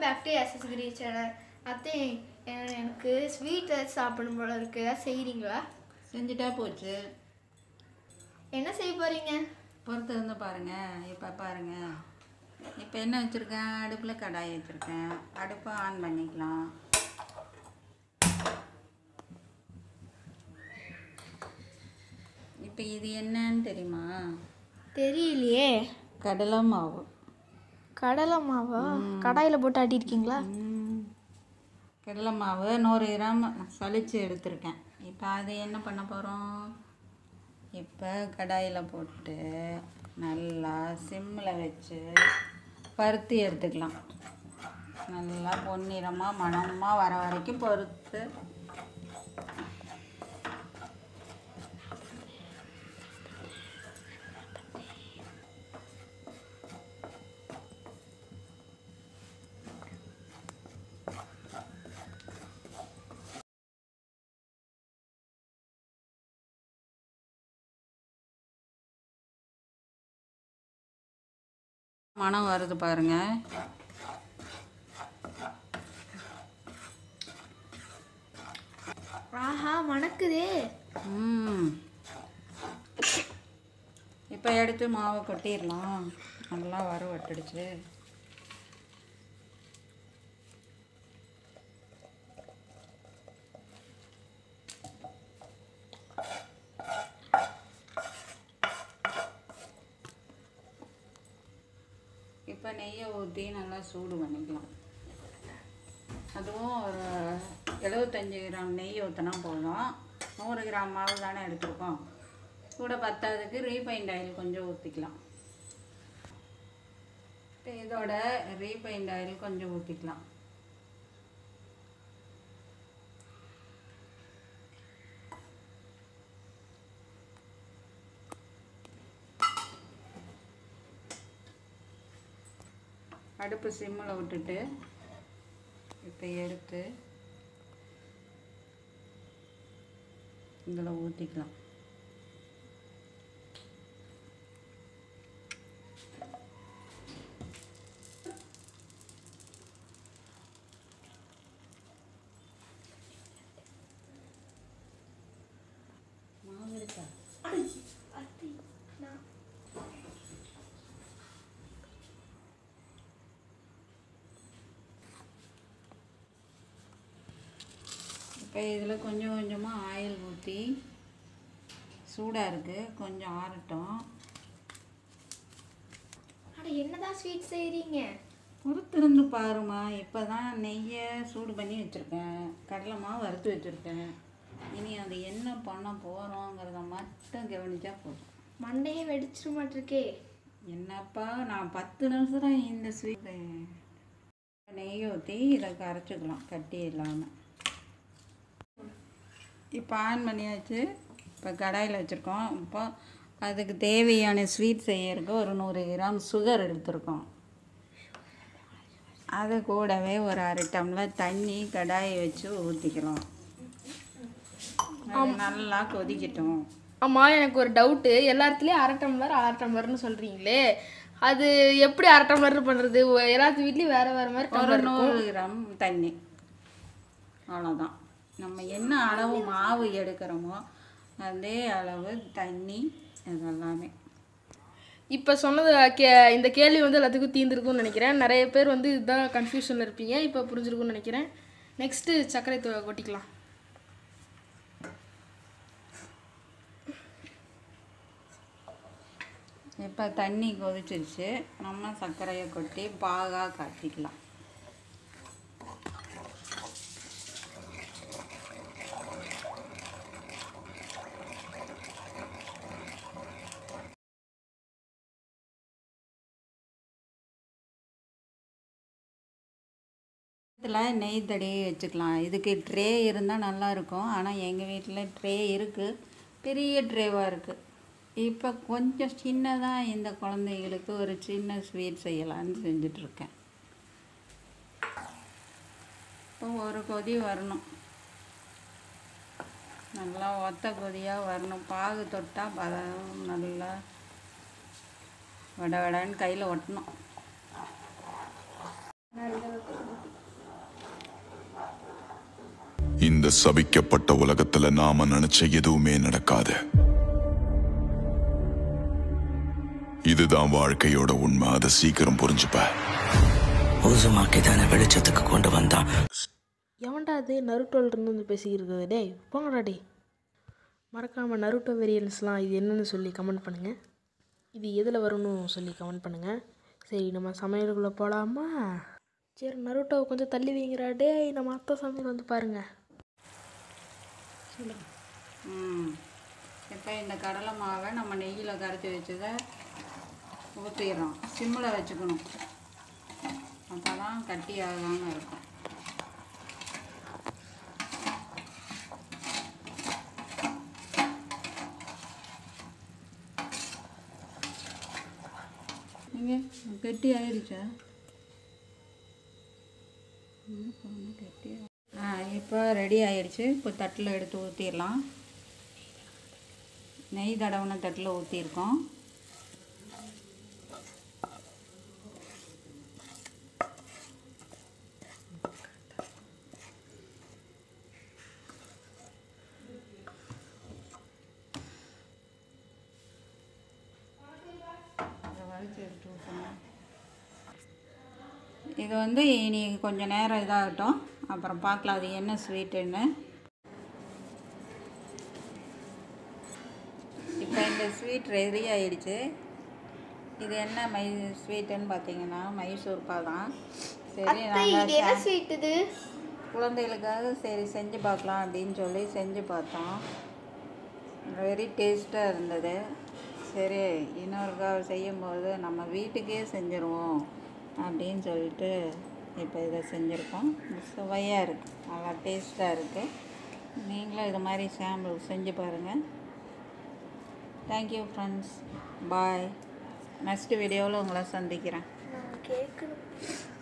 Back to எஸ்எஸ்கிரி channel அத்தை எ- எனக்கு sweet சாப்பிடணும் போல இருக்கு ஏதாவது செய்கிறீங்களா செஞ்சுட்டா போச்சு என்ன செய்ய போகிறீங்க பொறுத்து இருந்து பாருங்கள் இப்போ பாருங்கள் இப்போ என்ன வச்சுருக்கேன் அடுப்பில் கடாய் வச்சுருக்கேன் அடுப்பை ஆன் பண்ணிக்கலாம் இப்போ இது என்னன்னு தெரியுமா தெரியலையே கடலை மாவு கடலை மாவா கடாயில் போட்டு ஆட்டியிருக்கீங்களா ம். கடலை மாவு நூறு கிராம் சலிச்சு எடுத்திருக்கேன் இப்போ அது என்ன பண்ண போகிறோம் இப்போ கடாயில் போட்டு நல்லா சிம்மில் வச்சு பருத்தி எடுத்துக்கலாம் நல்லா பொன்னிறமாக மணமாக வர வரைக்கும் பொறுத்து மணம் வருது பாருங்கள் ஆஹா மணக்குதே ம் இப்போ எடுத்து மாவை கொட்டிடலாம் நல்லா வறுவட்டுடுச்சு இப்போ நெய்யை ஊற்றி நல்லா சூடு பண்ணிக்கலாம் அதுவும் ஒரு எழுபத்தஞ்சி கிராம் நெய் ஊற்றினா போதும் நூறு கிராம் மாவு தானே எடுத்துருக்கோம் கூட பத்தாததுக்கு ரீஃபைண்ட் ஆயில் கொஞ்சம் ஊற்றிக்கலாம் இப்போ இதோட ரீஃபைண்ட் ஆயில் கொஞ்சம் ஊற்றிக்கலாம் அடுப்பு சிம்மில் விட்டுட்டு இப்போ எடுத்து இதில் ஊற்றிக்கலாம் மாவு இருக்கா இப்போ இதில் கொஞ்சம் கொஞ்சமாக ஆயில் ஊற்றி சூடாக இருக்குது கொஞ்சம் ஆறட்டும் அட என்னதான் ஸ்வீட் செய்கிறீங்க பொறுத்திருந்து பாருமா இப்போ தான் நெய்யை சூடு பண்ணி வச்சுருக்கேன் கடலை மாவு வறுத்து வச்சுருக்கேன் இனி அது என்ன பண்ண போகிறோங்கிறத மட்டும் கவனிச்சா போதும் மண்டையே வெடிச்சிட மாட்டிருக்கே என்னப்பா நான் பத்து நிமிஷம் இந்த ஸ்வீட் நெய் ஊற்றி இதை கரைச்சிக்கலாம் கட்டி இல்லாமல் இப்போ ஆன் பண்ணியாச்சு இப்போ கடாயில் வச்சுருக்கோம் இப்போ அதுக்கு தேவையான ஸ்வீட் செய்யறதுக்கு ஒரு நூறு கிராம் சுகர் எடுத்திருக்கோம் அது கூடவே ஒரு அரை டம்ளர் தண்ணி கடாயை வச்சு ஊற்றிக்கலாம் அது நல்லா கொதிக்கட்டும் ஆமாம் எனக்கு ஒரு டவுட்டு எல்லா இடத்துலையும் அரை டம்ளர் அரை டம்ளர்னு சொல்கிறீங்களே அது எப்படி அரை டம்ளர் பண்ணுறது எல்லாத்து வீட்லேயும் வேறு வேறு மாதிரி ஒரு டம்ளர் நூறு கிராம் தண்ணி அவ்வளோதான் நம்ம என்ன அளவு மாவு எடுக்கிறோமோ அதே அளவு தண்ணி இதெல்லாமே இப்போ சொன்னது கே இந்த கேள்வி வந்து எல்லாத்துக்கும் தீர்ந்துருக்கும்னு நினைக்கிறேன் நிறைய பேர் வந்து இதுதான் கன்ஃபியூஷனில் இருப்பீங்க இப்போ புரிஞ்சிருக்கும்னு நினைக்கிறேன் நெக்ஸ்ட்டு சர்க்கரை தூ கொட்டிக்கலாம் இப்போ தண்ணி கொதிச்சிருச்சு நம்ம சர்க்கரையை கொட்டி பாகாக காட்டிக்கலாம் இதில் நெய் தடவி வச்சுக்கலாம் இதுக்கு ட்ரே இருந்தால் நல்லா இருக்கும் ஆனால் எங்கள் வீட்டில் ட்ரே இருக்குது பெரிய ட்ரேவாக இருக்குது இப்போ கொஞ்சம் சின்னதாக இந்த குழந்தைகளுக்கு ஒரு சின்ன ஸ்வீட் செய்யலான்னு செஞ்சிட்ருக்கேன் இப்போ ஒரு கொதி வரணும் நல்லா ஒத்த கொதியாக வரணும் பாகு தொட்டால் பதம் நல்லா வட வடன்னு கையில் ஒட்டணும் இந்த சபிக்கப்பட்ட உலகத்துல நாம நினைச்ச எதுவுமே நடக்காது இதுதான் வாழ்க்கையோட உண்மை அதை சீக்கிரம் புரிஞ்சுப்ப ஊசுமாக்கி தானே வெளிச்சத்துக்கு கொண்டு வந்தான் எவன்டா அது நருட்டோல இருந்து வந்து பேசிக்கிறது டேய் போங்கடா டேய் மறக்காமல் நருட்டோ வேரியன்ஸ்லாம் இது என்னன்னு சொல்லி கமெண்ட் பண்ணுங்கள் இது எதில் வரும்னு சொல்லி கமெண்ட் பண்ணுங்கள் சரி நம்ம சமையலுக்குள்ளே போகலாமா சரி நருட்டோவை கொஞ்சம் தள்ளி வைங்கடா டேய் நம்ம அத்தை சமையல் வந்து பாருங்கள் ம் இப்போ இந்த கடலை மாவை நம்ம நெய்யில் கரைச்சி வச்சதை ஊற்றிடுறோம் சிம்மில் வச்சுக்கணும் அப்போ தான் கட்டி ஆகாமல் இருக்கும் நீங்கள் கெட்டி ஆயிடுச்சா ஆ இப்போ ரெடி ஆயிடுச்சு இப்போ தட்டில் எடுத்து ஊற்றிடலாம் நெய் தடவின தட்டில் ஊற்றிருக்கோம் இதை வலிச்சு எடுத்து ஊற்றணும் இது வந்து இனி கொஞ்சம் நேரம் இதாகட்டும் அப்புறம் பார்க்கலாம் அது என்ன ஸ்வீட்டுன்னு இப்போ இந்த ஸ்வீட் ரெடி ஆயிடுச்சு இது என்ன மை ஸ்வீட்டுன்னு பார்த்தீங்கன்னா மைசூர் பாதான் சரி நாங்கள் ஸ்வீட் இது குழந்தைகளுக்காக சரி செஞ்சு பார்க்கலாம் அப்படின்னு சொல்லி செஞ்சு பார்த்தோம் வெரி டேஸ்ட்டாக இருந்தது சரி இன்னொருக்கா செய்யும்போது நம்ம வீட்டுக்கே செஞ்சுருவோம் அப்படின்னு சொல்லிட்டு இப்போ இதை செஞ்சுருக்கோம் சுவையாக இருக்குது நல்லா டேஸ்ட்டாக இருக்குது நீங்களும் இது மாதிரி சாம்பிள் செஞ்சு பாருங்கள் தேங்க்யூ ஃப்ரெண்ட்ஸ் பாய் நெக்ஸ்ட் வீடியோவில் உங்களை சந்திக்கிறேன் நான் கேட்கணும்